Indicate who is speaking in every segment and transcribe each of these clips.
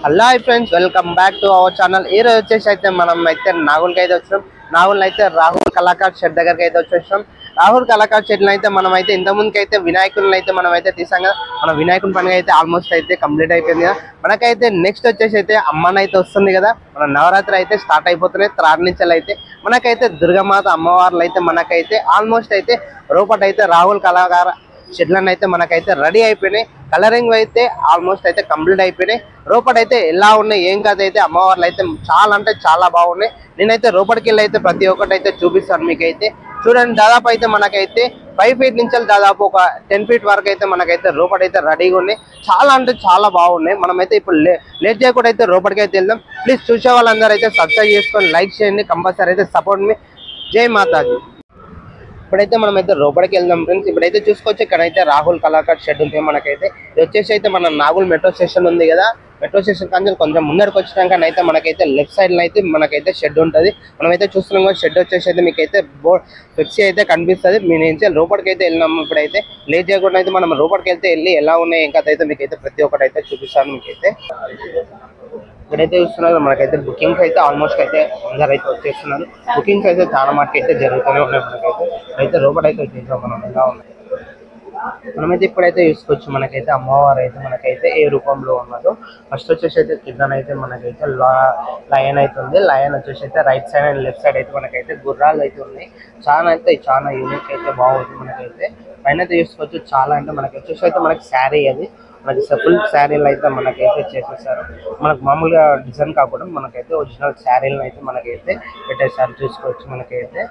Speaker 1: hello friends welcome back to our channel ఈ రోజు వచ్చేసి అయితే మనం అయితే నాగుల్కి అయితే వచ్చినాం నాగుల్ అయితే రాహుల్ కళాకార్ షెడ్ దగ్గరికి అయితే వచ్చేసాం రాహుల్ కళాకార్ షెడ్ అయితే మనం అయితే ఇంత ముందుకి అయితే వినాయకుడిని అయితే మనం అయితే తీసాం కదా మన వినాయకుని పండుగ అయితే ఆల్మోస్ట్ అయితే కంప్లీట్ అయిపోయింది కదా మనకైతే నెక్స్ట్ వచ్చేసి అయితే అమ్మన్ అయితే వస్తుంది కదా మన నవరాత్రి అయితే స్టార్ట్ అయిపోతున్నాయి త్రాడ్ నుంచి అయితే మనకైతే దుర్గమాత అమ్మవార్లు అయితే మనకైతే ఆల్మోస్ట్ అయితే రూపట్ అయితే రాహుల్ కళాకార షెడ్లను అయితే మనకైతే రెడీ అయిపోయినాయి కలరింగ్ అయితే ఆల్మోస్ట్ అయితే కంప్లీట్ అయిపోయినాయి రోపట్ అయితే ఎలా ఉన్నాయి ఏం కాదు అయితే అమ్మవార్లు అయితే చాలా అంటే చాలా బాగున్నాయి నేనైతే రోపటికి వెళ్ళి అయితే ప్రతి ఒక్కటి అయితే చూపిస్తాను మీకైతే చూడండి దాదాపు అయితే మనకైతే ఫైవ్ ఫీట్ నుంచి దాదాపు ఒక టెన్ ఫీట్ వరకు అయితే మనకైతే రోపట్ అయితే రెడీగా ఉన్నాయి చాలా అంటే చాలా బాగున్నాయి మనమైతే ఇప్పుడు లేట్ చేయకుండా అయితే రోపటికి అయితే వెళ్దాం ప్లీజ్ చూసే వాళ్ళందరూ అయితే సబ్స్క్రైబ్ చేసుకొని లైక్ చేయండి కంపల్సరీ అయితే సపోర్ట్ మీ జై మాతాజీ ఇప్పుడైతే మనం అయితే రోపడికి వెళ్దాం ఫ్రెండ్స్ ఇప్పుడైతే చూసుకోవచ్చు ఇక్కడైతే రాహుల్ కళాకార్ షెడ్ ఉంది మనకైతే ఇది వచ్చేసి అయితే మన నాగుల్ మెట్రో స్టేషన్ ఉంది కదా మెట్రో స్టేషన్ కానీ కొంచెం ముందరికి వచ్చినాక అయితే మనకైతే లెఫ్ట్ సైడ్ లో అయితే మనకైతే షెడ్ ఉంటుంది మనమైతే చూస్తున్నాం కదా షెడ్ వచ్చేసి అయితే మీకైతే బోర్డ్ ఫ్లెక్సీ అయితే కనిపిస్తుంది మీ నుంచి లోపలికి అయితే వెళ్ళినాము ఇప్పుడైతే లేట్ చేయకుండా అయితే మనం లోపలికి వెళ్తే వెళ్ళి ఎలా ఉన్నాయి ఇంకా అయితే మీకైతే ప్రతి ఒక్కటి అయితే చూపిస్తాను మీకైతే ఇక్కడైతే చూస్తున్నారు మనకైతే బుకింగ్స్ అయితే ఆల్మోస్ట్ అయితే అందరు అయితే వచ్చేస్తున్నారు బుకింగ్స్ అయితే చాలా మటుకు అయితే జరుగుతూనే ఉన్నాయి మనకైతే అయితే లోపల అయితే వచ్చేసాం మనం ఎలా ఉన్నాయి మనమైతే ఇప్పుడైతే చూసుకోవచ్చు మనకైతే అమ్మవారు అయితే మనకైతే ఏ రూపంలో ఉన్నారు ఫస్ట్ వచ్చేసి అయితే కిందనైతే మనకైతే లయన్ అయితే ఉంది లయన్ వచ్చేసి అయితే right side and left side అయితే మనకైతే గుర్రాలు అయితే ఉన్నాయి చాలా అయితే చాలా యూనిక్ అయితే బాగుంది మనకైతే పైన అయితే చూసుకోవచ్చు చాలా అంటే మనకి వచ్చేసి అయితే మనకి శారీ అది మనకి ఫుల్ శారీలు అయితే మనకైతే చేసేసారు మనకు మామూలుగా డిజైన్ కాకుండా మనకైతే ఒరిజినల్ శారీలను అయితే మనకైతే పెట్టేసారు చూసుకోవచ్చు మనకైతే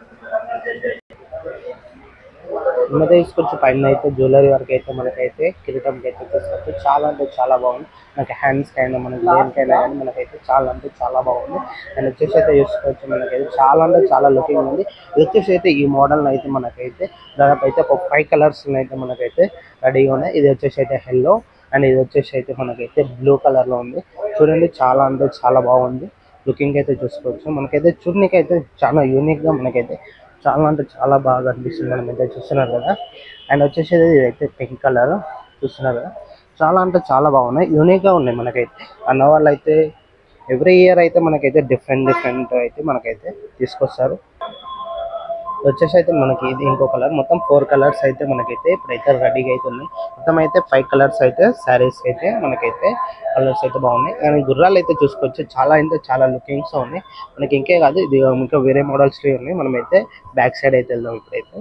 Speaker 1: మీద తీసుకొచ్చి పైన అయితే జ్యువెలరీ వరకు అయితే మనకైతే కిరీటంకి అయితే తీసుకోవచ్చు చాలా అంటే చాలా బాగుంది మనకి హ్యాండ్స్ కైనా మనకి దేనికైనా కానీ మనకైతే చాలా అంటే చాలా బాగుంది అండ్ వచ్చేసి అయితే చూసుకోవచ్చు మనకైతే చాలా అంటే చాలా లుకింగ్ ఉంది ఇది వచ్చేసి అయితే ఈ మోడల్ అయితే మనకైతే దాదాపు అయితే ఒక ఫైవ్ కలర్స్ అయితే మనకైతే రెడీగా ఉన్నాయి ఇది వచ్చేసి అయితే హెల్లో అండ్ ఇది వచ్చేసి అయితే మనకైతే బ్లూ కలర్ లో ఉంది చూడండి చాలా అంటే చాలా బాగుంది లుకింగ్ అయితే చూసుకోవచ్చు మనకైతే చూడడానికి అయితే చాలా యూనిక్ గా మనకైతే చాలా అంటే చాలా బాగా అనిపిస్తుంది మనం అయితే చూస్తున్నారు కదా అండ్ వచ్చేసి ఇదైతే పింక్ కలర్ చూస్తున్నారు కదా చాలా అంటే చాలా బాగున్నాయి యూనిక్ గా ఉన్నాయి మనకైతే అన్న వాళ్ళు అయితే ఎవ్రీ ఇయర్ అయితే మనకైతే డిఫరెంట్ డిఫరెంట్ అయితే మనకైతే తీసుకొస్తారు వచ్చేసి అయితే మనకి ఇది ఇంకో కలర్ మొత్తం ఫోర్ కలర్స్ అయితే మనకైతే ఇప్పుడైతే రెడీగా అయితే ఉన్నాయి మొత్తం అయితే ఫైవ్ కలర్స్ అయితే శారీస్ అయితే మనకైతే కలర్స్ అయితే బాగున్నాయి కానీ గుర్రాలు అయితే చూసుకోవచ్చు చాలా అంటే చాలా లుకింగ్స్ ఉన్నాయి మనకి ఇంకే కాదు ఇది ఇంకా వేరే మోడల్స్ ఉన్నాయి మనం అయితే బ్యాక్ సైడ్ అయితే వెళ్దాం ఇప్పుడైతే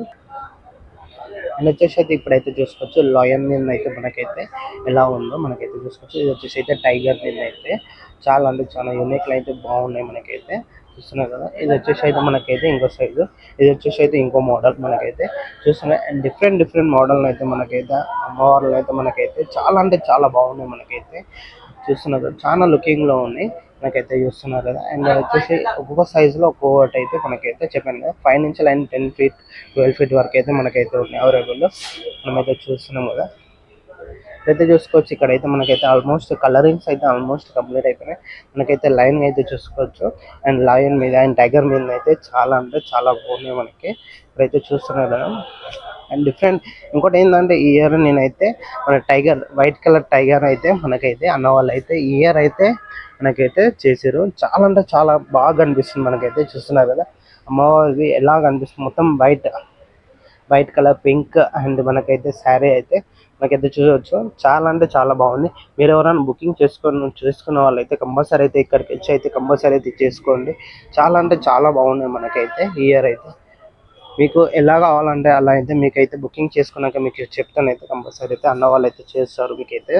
Speaker 1: అండ్ వచ్చేసి అయితే ఇప్పుడైతే చూసుకోవచ్చు లాయన్ మీద అయితే మనకైతే ఎలా ఉందో మనకైతే చూసుకోవచ్చు ఇది వచ్చేసి అయితే టైగర్ మీద అయితే చాలా అంటే చాలా యూనిక్లు అయితే బాగున్నాయి మనకైతే చూస్తున్నారు కదా ఇది వచ్చేసి అయితే మనకైతే ఇంకో సైజు ఇది వచ్చేసి అయితే ఇంకో మోడల్ మనకైతే చూస్తున్నాయి అండ్ డిఫరెంట్ డిఫరెంట్ మోడల్ అయితే మనకైతే అమ్మవార్లు అయితే మనకైతే చాలా అంటే చాలా బాగున్నాయి మనకైతే చూస్తున్నారు కదా చాలా లుకింగ్ లో ఉన్నాయి మనకైతే చూస్తున్నారు కదా అండ్ వచ్చేసి ఒక్కొక్క సైజ్ లో ఒక్కొక్కటి అయితే మనకైతే చెప్పాను కదా ఫైవ్ నుంచి line ten feet twelve feet వరకు అయితే మనకైతే ఉన్నాయి అవైలబుల్ మనమైతే చూస్తున్నాం కదా అయితే చూసుకోవచ్చు ఇక్కడైతే మనకైతే ఆల్మోస్ట్ కలరింగ్స్ అయితే ఆల్మోస్ట్ కంప్లీట్ అయిపోయినాయి మనకైతే లైన్ అయితే చూసుకోవచ్చు అండ్ లయన్ మీద అండ్ టైగర్ మీద అయితే చాలా అంటే చాలా బాగున్నాయి మనకి ఇప్పుడైతే చూస్తున్నారు కదా అండ్ డిఫరెంట్ ఇంకోటి ఏంటంటే ఈ ఇయర్ నేనైతే మన టైగర్ వైట్ కలర్ టైగర్ అయితే మనకైతే అన్న వాళ్ళు అయితే ఈ ఇయర్ అయితే మనకైతే చేసారు చాలా అంటే చాలా బాగా అనిపిస్తుంది మనకైతే చూస్తున్నారు కదా అమ్మవారిది ఎలా కనిపిస్తుంది మొత్తం white white colour pink and మనకైతే శారీ అయితే మనకైతే చూడవచ్చు చాలా అంటే చాలా బాగుంది మీరు ఎవరైనా బుకింగ్ చేసుకొని చేసుకున్న వాళ్ళైతే కంపల్సరీ అయితే ఇక్కడికి వచ్చి అయితే కంపల్సరీ అయితే చేసుకోండి చాలా అంటే చాలా బాగున్నాయి మనకైతే ఈ ఇయర్ అయితే మీకు ఎలా కావాలంటే అలా అయితే మీకైతే బుకింగ్ చేసుకున్నాక మీకు చెప్తానైతే కంపల్సరీ అయితే అన్న వాళ్ళు అయితే చేస్తారు మీకైతే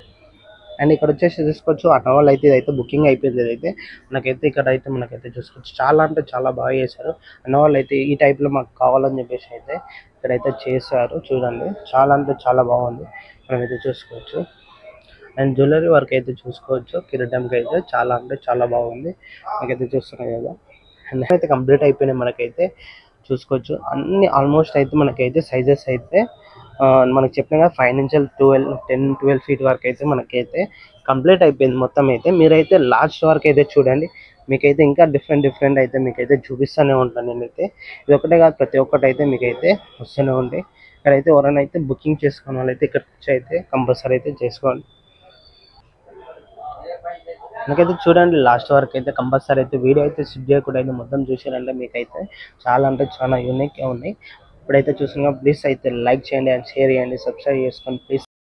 Speaker 1: అండ్ ఇక్కడ వచ్చేసి చూసుకోవచ్చు అన్న వాళ్ళు అయితే ఇదైతే బుకింగ్ అయిపోయింది ఇదైతే మనకైతే ఇక్కడ అయితే మనకైతే చూసుకోవచ్చు చాలా అంటే చాలా బాగా చేశారు అన్న వాళ్ళు అయితే ఈ టైప్లో మాకు కావాలని చెప్పేసి అయితే ఇక్కడైతే చేశారు చూడండి చాలా అంటే చాలా బాగుంది మనమైతే చూసుకోవచ్చు అండ్ జ్యువెలరీ వర్క్ అయితే చూసుకోవచ్చు కిరీటంకి అయితే చాలా అంటే చాలా బాగుంది మనకైతే చూస్తున్నాయి కదా అండ్ అయితే కంప్లీట్ అయిపోయినాయి మనకైతే చూసుకోవచ్చు అన్ని ఆల్మోస్ట్ అయితే మనకైతే సైజెస్ అయితే ఆ, మనకి చెప్పిన కదా ఫైవ్ నుంచి ట్వెల్వ్ టెన్ ట్వెల్వ్ ఫీట్ వరకు అయితే మనకైతే కంప్లీట్ అయిపోయింది మొత్తం అయితే మీరైతే లాస్ట్ వరకు అయితే చూడండి మీకైతే ఇంకా డిఫరెంట్ డిఫరెంట్ అయితే మీకైతే చూపిస్తూనే ఉంటాను నేనైతే ఇది ఒకటే కాదు ప్రతి ఒక్కటి అయితే మీకైతే వస్తూనే ఉంటాయి ఇక్కడైతే ఎవరైనా అయితే బుకింగ్ చేసుకున్న వాళ్ళైతే ఇక్కడ వచ్చి అయితే కంపల్సరీ అయితే చేసుకోండి మనకైతే చూడండి లాస్ట్ వరకు అయితే కంపల్సరీ అయితే వీడియో అయితే స్కిప్ చేయకుండా అయితే మొత్తం చూసారంటే మీకైతే చాలా అంటే చాలా యూనిక్ ఉన్నాయి ఇప్పుడైతే చూసిన ప్లీజ్ అయితే లైక్ చేయండి అండ్ షేర్ చేయండి సబ్స్క్రైబ్ చేసుకోండి ప్లీజ్